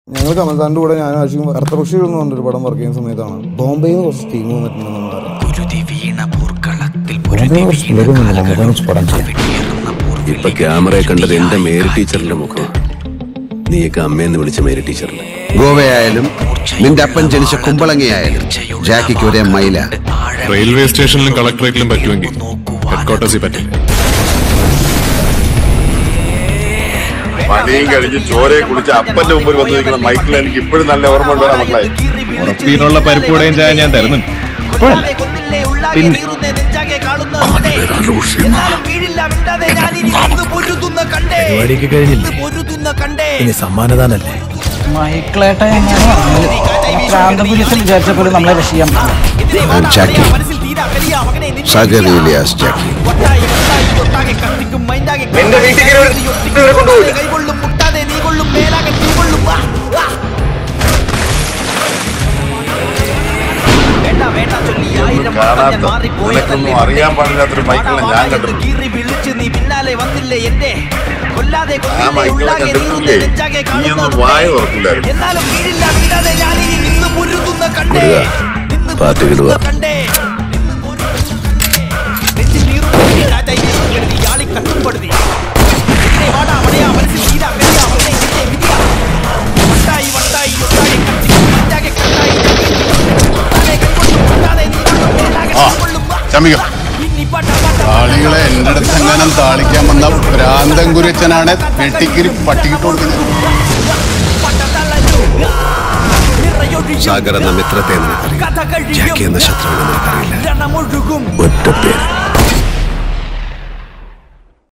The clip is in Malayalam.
ഞങ്ങൾ കമൽസാറിന്റെ കൂടെ ഞാൻ ആശിക്കും കറുത്തപക്ഷി എന്ന് പറഞ്ഞൊരു പടം വർക്ക് ചെയ്യുന്ന സമയത്താണ് ബോംബെയിൽ നിന്ന് കുറച്ച് ടീം വന്നിട്ടുണ്ടെന്ന് നമ്മളറിയാം പൊരുതി വീണ പൂർക്കളത്തിൽ ബോംബെയിൽ കുറച്ച് പിള്ളേർ വന്നിട്ടുണ്ട് നമുക്ക് വെച്ച് പടം ചെയ്യാം ഇപ്പൊ ക്യാമറയെ കണ്ടത് എന്റെ മേരി ടീച്ചറിന്റെ മുഖം നീയൊക്കെ അമ്മയെന്ന് വിളിച്ച മേരി ടീച്ചറിന്റെ ഗോവയായാലും നിന്റെ അപ്പൻ ജനിച്ച കുമ്പളങ്ങിയായാലും ജാക്കിക്ക് ഒരേ മൈല റെയിൽവേ സ്റ്റേഷനിലും കളക്ടറേറ്റിലും പറ്റുമെങ്കിൽ ഹെഡ് ക്വാർട്ടേഴ്സിൽ പറ്റില്ല പണിയും കഴിഞ്ഞ് ചോരയെ കുടിച്ച് അപ്പന്റെ മുമ്പിൽ വന്ന് നിൽക്കുന്ന മൈക്കിൾ എനിക്ക് ഇപ്പോഴും നല്ല ഓർമ്മ ഉണ്ടോ മക്കളെ ഉറപ്പീനുള്ള പരിപ്പൂടെയും ചായ ഞാൻ തരുന്നുണ്ട് പരിപാടിയൊക്കെ കഴിഞ്ഞില്ലേ ഇനി സമ്മാനദാനല്ലേ മൈക്കിളേട്ട പ്രാന്ത പുലിസ് വിചാരിച്ച പോലും നമ്മളെ രക്ഷിക്കാൻ ജാക്കി സാഗർ ഇലിയാസ് ജാക്കി എന്റെ വീട്ടിൽ കൊണ്ടുപോയില്ല കാണാത്ത നിനക്കൊന്നും അറിയാൻ പാടില്ലാത്തൊരു മൈക്കിളിനെ ഞാൻ കണ്ടു ആ മൈക്കിളെ കണ്ടിട്ടില്ലേ നീയൊന്നും വായ തുറക്കില്ലായിരുന്നു പാട്ട് കിടുക ചമിക ആളുകളെ എന്റെ അടുത്ത് എങ്ങാനും താളിക്കാൻ വന്ന ഭ്രാന്തൻ കുരച്ചനാണ് വെട്ടിക്കിരി പട്ടിക്കിട്ട് കൊടുക്കുന്നത് സാഗർ എന്ന മിത്രത്തെ നിനക്കറിയാം ജാക്കി എന്ന ശത്രുവിനെ നിനക്കറിയില്ല ഒറ്റ പേര്